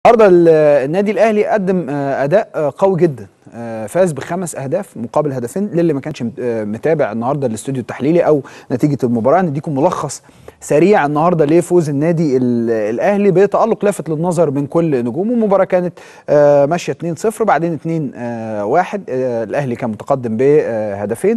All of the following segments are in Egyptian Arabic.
النهارده ال- النادي الاهلي قدم آه، اداء آه، قوي جدا آه، فاز بخمس اهداف مقابل هدفين للي ما كانش مت- آه، متابع النهارده الاستوديو التحليلي او نتيجه المباراه نديكم ملخص سريع النهارده لفوز النادي ال- الاهلي بتالق لافت للنظر من كل نجومه المباراه كانت آه، ماشيه 2-0 بعدين 2-1 الاهلي كان متقدم بهدفين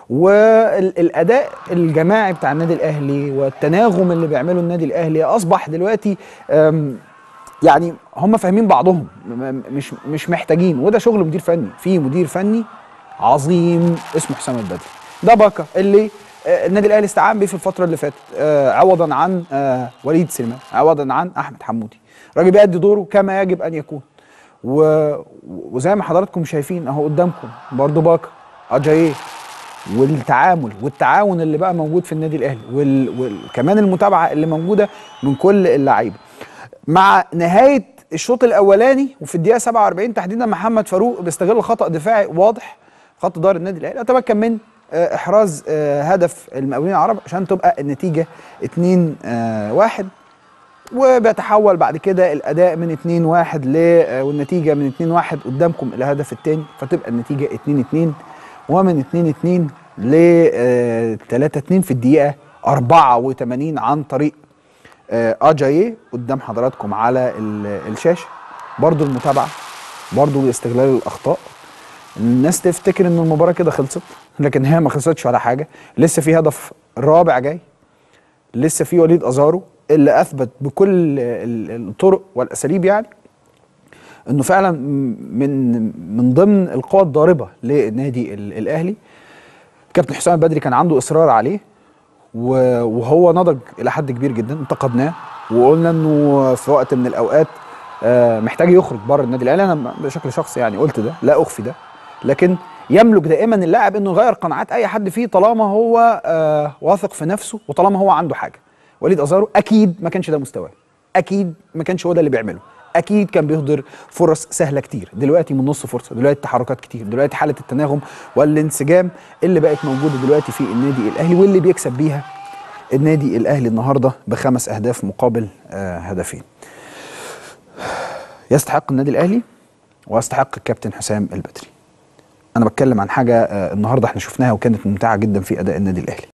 والاداء الجماعي بتاع النادي الاهلي والتناغم اللي بيعمله النادي الاهلي اصبح دلوقتي آم، يعني هم فاهمين بعضهم م- م- مش مش محتاجين وده شغل مدير فني في مدير فني عظيم اسمه حسام البدري ده باكا اللي آه، النادي الاهلي استعان بيه في الفتره اللي فاتت آه، عوضا عن آه، وليد سليمان عوضا عن احمد حمودي راجل بيأدي دوره كما يجب ان يكون و... وزي ما حضراتكم شايفين اهو قدامكم برضو باكا اجاييه والتعامل والتعاون اللي بقى موجود في النادي الاهلي وال... وكمان المتابعه اللي موجوده من كل اللعيبه مع نهايه الشوط الاولاني وفي الدقيقه 47 تحديدا محمد فاروق بيستغل خطا دفاعي واضح خط ظهر النادي الاهلي اتمكن من آه، احراز آه، هدف المقاولين العرب عشان تبقى النتيجه 2 1 وبيتحول بعد كده الاداء من 2 1 ل آه، والنتيجه من 2 1 قدامكم الهدف الثاني فتبقى النتيجه 2 2 ومن 2 2 ل 3 2 في الدقيقه 84 عن طريق آه، اجاييه قدام حضراتكم على ال- الشاشه برضو المتابعه برضو استغلال الاخطاء الناس تفتكر ان المباراه كده خلصت لكن هي ما خلصتش ولا حاجه لسه في هدف رابع جاي لسه في وليد ازارو اللي اثبت بكل ال- الطرق والاساليب يعني انه فعلا من من ضمن القوى الضاربه للنادي ال- الاهلي كابتن حسام البدري كان عنده اصرار عليه و- وهو نضج الى حد كبير جدا انتقدناه وقلنا انه في وقت من الاوقات آه، محتاج يخرج بره النادي الاهلي انا بشكل شخصي يعني قلت ده لا اخفي ده لكن يملك دائما اللاعب انه يغير قناعات اي حد فيه طالما هو آه، واثق في نفسه وطالما هو عنده حاجه وليد ازارو اكيد ما كانش ده مستواه اكيد ما كانش هو ده اللي بيعمله اكيد كان بيهدر فرص سهله كتير دلوقتي من نص فرصه دلوقتي تحركات كتير دلوقتي حاله التناغم والانسجام اللي بقت موجوده دلوقتي في النادي الاهلي واللي بيكسب بيها النادي الاهلي النهارده بخمس اهداف مقابل آه هدفين يستحق النادي الاهلي ويستحق الكابتن حسام البدري انا بتكلم عن حاجه آه النهارده احنا شفناها وكانت ممتعه جدا في اداء النادي الاهلي